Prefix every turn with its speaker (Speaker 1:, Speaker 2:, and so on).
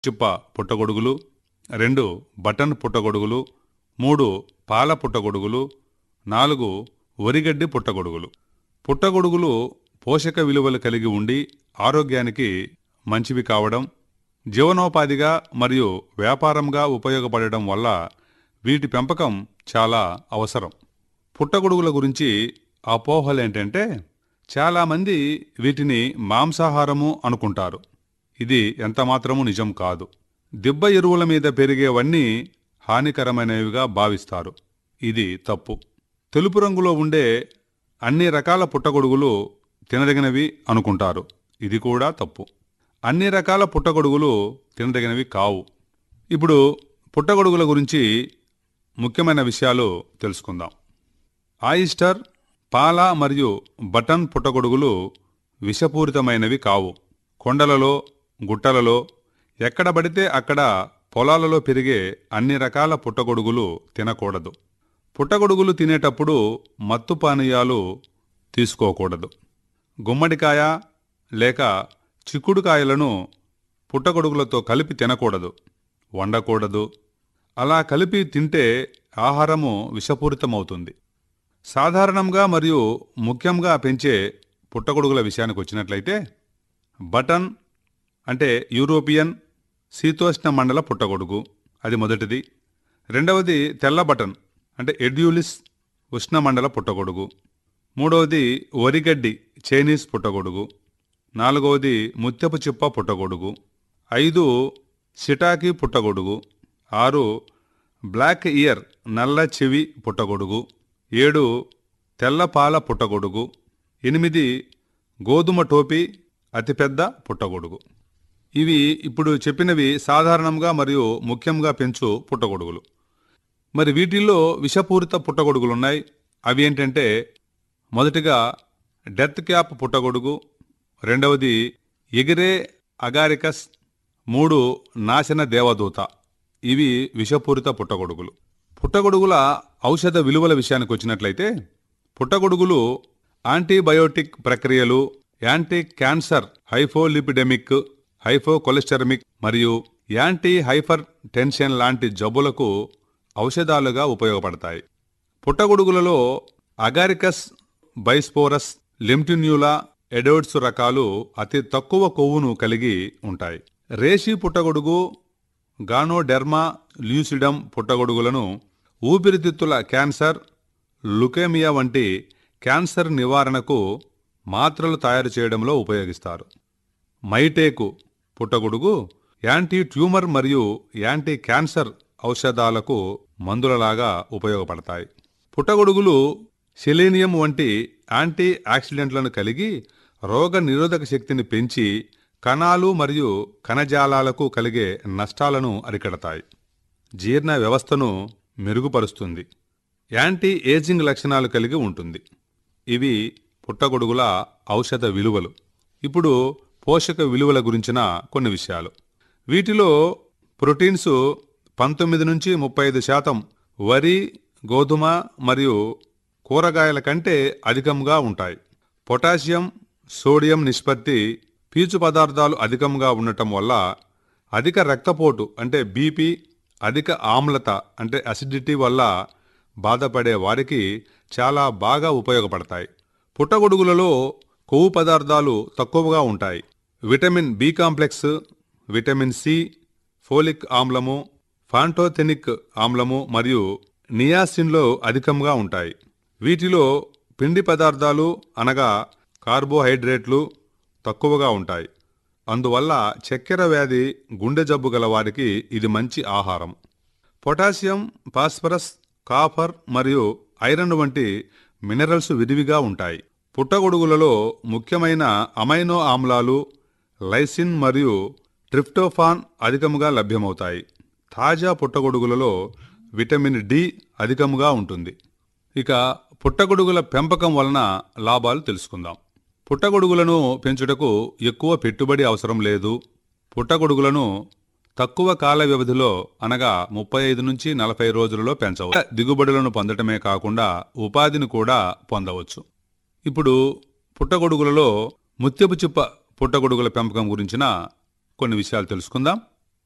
Speaker 1: చిప్ప పుట్టగొడుగులు రెండు బటన్ పుట్టగొడుగులు మూడు పాల పుట్టగొడుగులు నాలుగు వరిగడ్డి పుట్టగొడుగులు పుట్టగొడుగులు పోషక విలువలు కలిగి ఉండి ఆరోగ్యానికి మంచివి కావడం జీవనోపాధిగా మరియు వ్యాపారంగా ఉపయోగపడడం వల్ల వీటి పెంపకం చాలా అవసరం పుట్టగొడుగుల గురించి అపోహలేంటంటే చాలామంది వీటిని మాంసాహారము అనుకుంటారు ఇది ఎంతమాత్రమూ నిజం కాదు దిబ్బ ఎరువుల మీద పెరిగేవన్నీ హానికరమైనవిగా భావిస్తారు ఇది తప్పు తెలుపు రంగులో ఉండే అన్ని రకాల పుట్టగొడుగులు తినదగినవి అనుకుంటారు ఇది కూడా తప్పు అన్ని రకాల పుట్టగొడుగులు తినదగినవి కావు ఇప్పుడు పుట్టగొడుగుల గురించి ముఖ్యమైన విషయాలు తెలుసుకుందాం ఆయిస్టర్ పాల మరియు బటన్ పుట్టగొడుగులు విషపూరితమైనవి కావు కొండలలో గుట్టలలో ఎక్కడ పడితే అక్కడ పొలాలలో పెరిగే అన్ని రకాల పుట్టగొడుగులు తినకూడదు పుట్టగొడుగులు తినేటప్పుడు మత్తు పానీయాలు తీసుకోకూడదు గుమ్మడికాయ లేక చిక్కుడుకాయలను పుట్టగొడుగులతో కలిపి తినకూడదు వండకూడదు అలా కలిపి తింటే ఆహారము విషపూరితమవుతుంది సాధారణంగా మరియు ముఖ్యంగా పెంచే పుట్టగొడుగుల విషయానికి వచ్చినట్లయితే బటన్ అంటే యూరోపియన్ శీతోష్ణ మండల పుట్టగొడుగు అది మొదటిది రెండవది తెల్ల బటన్ అంటే ఎడ్యూలిస్ ఉష్ణమండల పుట్టగొడుగు మూడవది వరిగడ్డి చైనీస్ పుట్టగొడుగు నాలుగవది ముత్యపు చిప్ప పుట్టగొడుగు ఐదు సిటాకి పుట్టగొడుగు ఆరు బ్లాక్ ఇయర్ నల్ల చెవి పుట్టగొడుగు ఏడు తెల్ల పాల పుట్టగొడుగు ఎనిమిది గోధుమ టోపీ అతిపెద్ద పుట్టగొడుగు ఇవి ఇప్పుడు చెప్పినవి సాధారణంగా మరియు ముఖ్యంగా పెంచు పుట్టగొడుగులు మరి వీటిల్లో విషపూరిత పుట్టగొడుగులు ఉన్నాయి అవి ఏంటంటే మొదటిగా డెత్ క్యాప్ పుట్టగొడుగు రెండవది ఎగిరే అగారికస్ మూడు నాశన దేవదూత ఇవి విషపూరిత పుట్టగొడుగులు పుట్టగొడుగుల ఔషధ విలువల విషయానికి వచ్చినట్లయితే పుట్టగొడుగులు యాంటీబయోటిక్ ప్రక్రియలు యాంటీ క్యాన్సర్ హైపోలిపిడెమిక్ హైపోకొలెస్టరమిక్ మరియు యాంటీ హైపర్ టెన్షన్ లాంటి జబ్బులకు ఔషధాలుగా ఉపయోగపడతాయి పుట్టగొడుగులలో అగారికస్ బైస్పోరస్ లిమ్టిన్యూలా ఎడోడ్స్ రకాలు అతి తక్కువ కొవ్వును కలిగి ఉంటాయి రేషి పుట్టగొడుగు గానోడెర్మా ల్యూసిడమ్ పుట్టగొడుగులను ఊపిరితిత్తుల క్యాన్సర్ లుకేమియా వంటి క్యాన్సర్ నివారణకు మాత్రలు తయారు చేయడంలో ఉపయోగిస్తారు మైటేకు పుట్టగొడుగు యాంటీ ట్యూమర్ మరియు యాంటీ క్యాన్సర్ ఔషధాలకు మందులలాగా ఉపయోగపడతాయి పుట్టగొడుగులు సెలీనియం వంటి యాంటీ ఆక్సిడెంట్లను కలిగి రోగ నిరోధక శక్తిని పెంచి కణాలు మరియు కణజాలాలకు కలిగే నష్టాలను అరికడతాయి జీర్ణ వ్యవస్థను మెరుగుపరుస్తుంది యాంటీ ఏజింగ్ లక్షణాలు కలిగి ఉంటుంది ఇవి పుట్టగొడుగుల ఔషధ విలువలు ఇప్పుడు పోషక విలువల గురించిన కొన్ని విషయాలు వీటిలో ప్రోటీన్స్ పంతొమ్మిది నుంచి ముప్పై ఐదు శాతం వరి గోధుమ మరియు కూరగాయల కంటే అధికంగా ఉంటాయి పొటాషియం సోడియం నిష్పత్తి పీచు పదార్థాలు అధికంగా ఉండటం వల్ల అధిక రక్తపోటు అంటే బీపీ అధిక ఆమ్లత అంటే అసిడిటీ వల్ల బాధపడే వారికి చాలా బాగా ఉపయోగపడతాయి పుట్టగొడుగులలో కొవ్వు పదార్థాలు తక్కువగా ఉంటాయి vitamin B complex vitamin C folic ఆమ్లము ఫాంటోథెనిక్ ఆమ్లము మరియు నియాసిన్లో అధికంగా ఉంటాయి వీటిలో పిండి పదార్థాలు అనగా కార్బోహైడ్రేట్లు తక్కువగా ఉంటాయి అందువల్ల చక్కెర వ్యాధి గుండె జబ్బు గల వారికి ఇది మంచి ఆహారం పొటాషియం ఫాస్ఫరస్ కాపర్ మరియు ఐరన్ వంటి మినరల్స్ విరివిగా ఉంటాయి పుట్టగొడుగులలో ముఖ్యమైన అమైనో ఆమ్లాలు లైసిన్ మరియు ట్రిప్టోఫాన్ అధికంగా లభ్యమవుతాయి తాజా పుట్టగొడుగులలో విటమిన్ డి అధికంగా ఉంటుంది ఇక పుట్టగొడుగుల పెంపకం వలన లాభాలు తెలుసుకుందాం పుట్టగొడుగులను పెంచుటకు ఎక్కువ పెట్టుబడి అవసరం లేదు పుట్టగొడుగులను తక్కువ కాల వ్యవధిలో అనగా ముప్పై ఐదు నుంచి నలభై రోజులలో పెంచవచ్చు దిగుబడులను పొందటమే కాకుండా ఉపాధిని కూడా పొందవచ్చు ఇప్పుడు పుట్టగొడుగులలో ముత్యపు చిప్ప పుట్టగొడుగుల పెంపకం గురించిన కొన్ని విషయాలు తెలుసుకుందాం